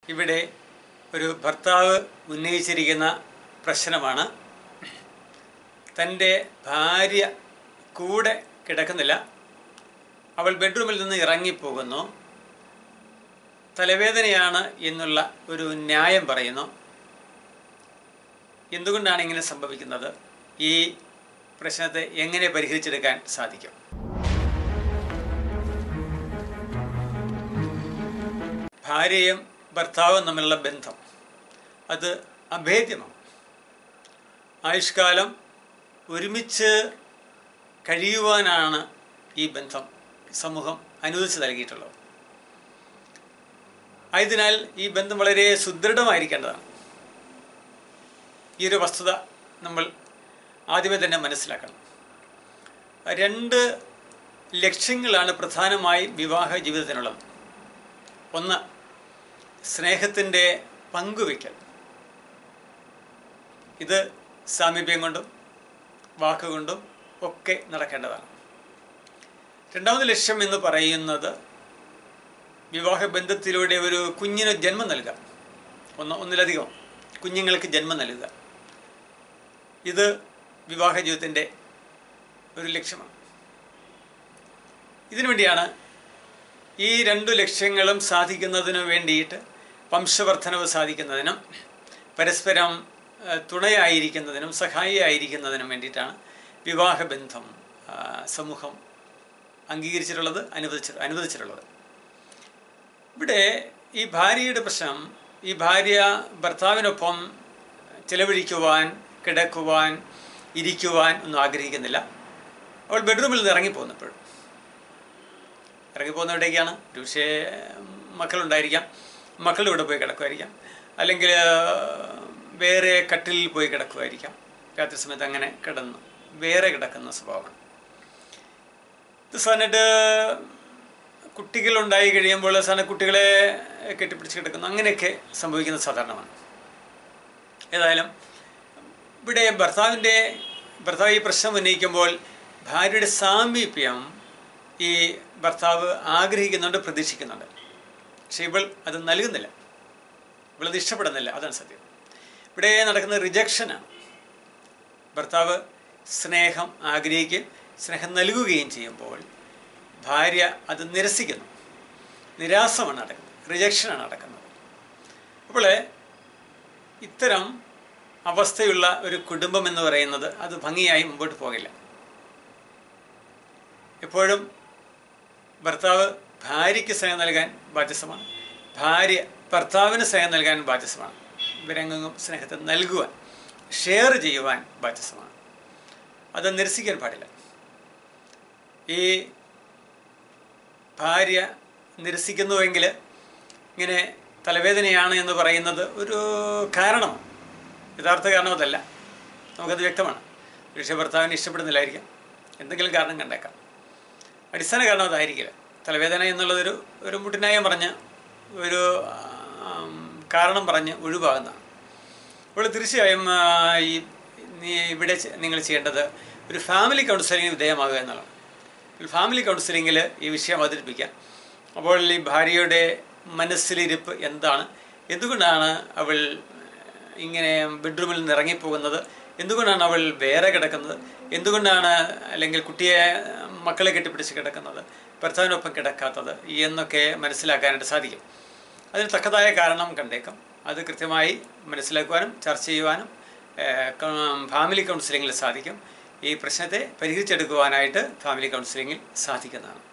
ഇവിടെ ഒരു ഭർത്താവ് ഉന്നയിച്ചിരിക്കുന്ന പ്രശ്നമാണ് തൻ്റെ ഭാര്യ കൂടെ കിടക്കുന്നില്ല അവൾ ബെഡ്റൂമിൽ നിന്ന് ഇറങ്ങിപ്പോകുന്നു തലവേദനയാണ് എന്നുള്ള ഒരു ന്യായം പറയുന്നു എന്തുകൊണ്ടാണ് ഇങ്ങനെ സംഭവിക്കുന്നത് ഈ പ്രശ്നത്തെ എങ്ങനെ പരിഹരിച്ചെടുക്കാൻ സാധിക്കും ഭാര്യയും ഭർത്താവും തമ്മിലുള്ള ബന്ധം അത് അഭേദ്യമാണ് ആയുഷ്കാലം ഒരുമിച്ച് കഴിയുവാനാണ് ഈ ബന്ധം സമൂഹം അനുവദിച്ച് നൽകിയിട്ടുള്ളത് ആയതിനാൽ ഈ ബന്ധം വളരെ സുദൃഢമായിരിക്കേണ്ടതാണ് ഈ ഒരു വസ്തുത നമ്മൾ ആദ്യമേ തന്നെ മനസ്സിലാക്കണം രണ്ട് ലക്ഷ്യങ്ങളാണ് പ്രധാനമായും വിവാഹ ജീവിതത്തിനുള്ളത് ഒന്ന് സ്നേഹത്തിൻ്റെ പങ്കുവയ്ക്കൽ ഇത് സാമീപ്യം കൊണ്ടും വാക്കുകൊണ്ടും ഒക്കെ നടക്കേണ്ടതാണ് രണ്ടാമത് ലക്ഷ്യം എന്ന് പറയുന്നത് വിവാഹ ബന്ധത്തിലൂടെ ഒരു കുഞ്ഞിന് ജന്മം നൽകുക ഒന്ന് ഒന്നിലധികം കുഞ്ഞുങ്ങൾക്ക് ജന്മം നൽകുക ഇത് വിവാഹ ജീവിതത്തിൻ്റെ ഒരു ലക്ഷ്യമാണ് ഇതിനു വേണ്ടിയാണ് ഈ രണ്ടു ലക്ഷ്യങ്ങളും സാധിക്കുന്നതിനു വേണ്ടിയിട്ട് വംശവർദ്ധനവ് സാധിക്കുന്നതിനും പരസ്പരം ഏഹ്, തുണയായിരിക്കുന്നതിനും സഹായിയായിരിക്കുന്നതിനും വേണ്ടിയിട്ടാണ് വിവാഹബന്ധം ആ, സമൂഹം അംഗീകരിച്ചിട്ടുള്ളത് അനുവദിച്ചി അനുവദിച്ചിട്ടുള്ളത് ഇവിടെ ഈ ഭാര്യയുടെ പ്രശ്നം ഈ ഭാര്യ ഭർത്താവിനൊപ്പം ചിലവഴിക്കുവാൻ കിടക്കുവാൻ ഇരിക്കുവാൻ ഒന്നും ആഗ്രഹിക്കുന്നില്ല അവൾ ബെഡ്റൂമിൽ നിന്ന് ഇറങ്ങിപ്പോകുന്നപ്പോഴും ഇറങ്ങിപ്പോകുന്ന എവിടേക്കാണ് ഒരു പക്ഷേ മക്കളുണ്ടായിരിക്കാം മക്കളുടെ കൂടെ പോയി കിടക്കുമായിരിക്കാം അല്ലെങ്കിൽ വേറെ കട്ടിലിൽ പോയി കിടക്കുമായിരിക്കാം രാത്രി സമയത്ത് അങ്ങനെ കിടന്ന് വേറെ കിടക്കുന്ന സ്വഭാവമാണ് ഇത് സാധനമായിട്ട് കുട്ടികളുണ്ടായി കഴിയുമ്പോൾ സാധനം കുട്ടികളെ കെട്ടിപ്പിടിച്ച് കിടക്കുന്നു അങ്ങനെയൊക്കെ സംഭവിക്കുന്നത് സാധാരണമാണ് ഏതായാലും ഇവിടെ ഭർത്താവിൻ്റെ ഭർത്താവ് ഈ പ്രശ്നം ഉന്നയിക്കുമ്പോൾ ഭാര്യയുടെ സാമീപ്യം ഈ ഭർത്താവ് ആഗ്രഹിക്കുന്നുണ്ട് പ്രതീക്ഷിക്കുന്നുണ്ട് പക്ഷെ ഇവൾ അത് നൽകുന്നില്ല ഇവളത് ഇഷ്ടപ്പെടുന്നില്ല അതാണ് സത്യം ഇവിടെ നടക്കുന്ന റിജക്ഷനാണ് ഭർത്താവ് സ്നേഹം ആഗ്രഹിക്കുകയും സ്നേഹം നൽകുകയും ചെയ്യുമ്പോൾ ഭാര്യ അത് നിരസിക്കുന്നു നിരാസമാണ് നടക്കുന്നത് റിജക്ഷനാണ് നടക്കുന്നത് അപ്പോൾ ഇത്തരം അവസ്ഥയുള്ള ഒരു കുടുംബം എന്ന് പറയുന്നത് അത് ഭംഗിയായി മുമ്പോട്ട് പോകില്ല എപ്പോഴും ഭർത്താവ് ഭാര്യയ്ക്ക് സ്നേഹം നൽകാൻ ബാധ്യസ്ഥമാണ് ഭാര്യ ഭർത്താവിന് സ്നേഹം നൽകാൻ ബാധ്യസ്ഥമാണ് ഇവരെങ്ങും സ്നേഹത്തെ നൽകുവാൻ ഷെയർ ചെയ്യുവാൻ ബാധ്യസ്ഥമാണ് അത് നിരസിക്കാൻ പാടില്ല ഈ ഭാര്യ നിരസിക്കുന്നുവെങ്കിൽ ഇങ്ങനെ തലവേദനയാണ് എന്ന് പറയുന്നത് ഒരു കാരണമാണ് യഥാർത്ഥ കാരണം അതല്ല നമുക്കത് വ്യക്തമാണ് പക്ഷേ ഭർത്താവിനെ ഇഷ്ടപ്പെടുന്നില്ലായിരിക്കാം എന്തെങ്കിലും കാരണം കണ്ടേക്കാം അടിസ്ഥാന കാരണം അതായിരിക്കില്ല തലവേദന എന്നുള്ളതൊരു ഒരു മുട്ടിനായം പറഞ്ഞ് ഒരു ആം, കാരണം പറഞ്ഞ് ഒഴിവാകുന്നതാണ് അപ്പോൾ തീർച്ചയായും ആ, ഈ നീ ഇവിടെ ചെ- നിങ്ങൾ ചെയ്യേണ്ടത് ഒരു ഫാമിലി കൗൺസിലിംഗ് വിധേയമാകുക എന്നുള്ളതാണ് ഒരു ഫാമിലി കൗൺസിലിങ്ങിൽ ഈ വിഷയം അവതരിപ്പിക്കാം അപ്പോൾ ഈ ഭാര്യയുടെ മനസ്സിലിരിപ്പ് എന്താണ് എന്തുകൊണ്ടാണ് അവൾ ഇങ്ങനെ ബെഡ്റൂമിൽ നിന്ന് ഇറങ്ങിപ്പോകുന്നത് എന്തുകൊണ്ടാണ് അവൾ വേറെ കിടക്കുന്നത് എന്തുകൊണ്ടാണ് അല്ലെങ്കിൽ കുട്ടിയെ മക്കളെ കെട്ടിപ്പിടിച്ച് കിടക്കുന്നത് ഭർത്താവിനൊപ്പം കിടക്കാത്തത് എന്നൊക്കെ മനസ്സിലാക്കാനായിട്ട് സാധിക്കും അതിന് തക്കതായ കാരണം കണ്ടേക്കാം അത് കൃത്യമായി മനസ്സിലാക്കുവാനും ചർച്ച ചെയ്യുവാനും ഏഹ്, ക- ഫാമിലി കൗൺസിലിങ്ങിൽ സാധിക്കും ഈ പ്രശ്നത്തെ പരിഹരിച്ചെടുക്കുവാനായിട്ട് ഫാമിലി കൗൺസിലിങ്ങിൽ സാധിക്കുന്നതാണ്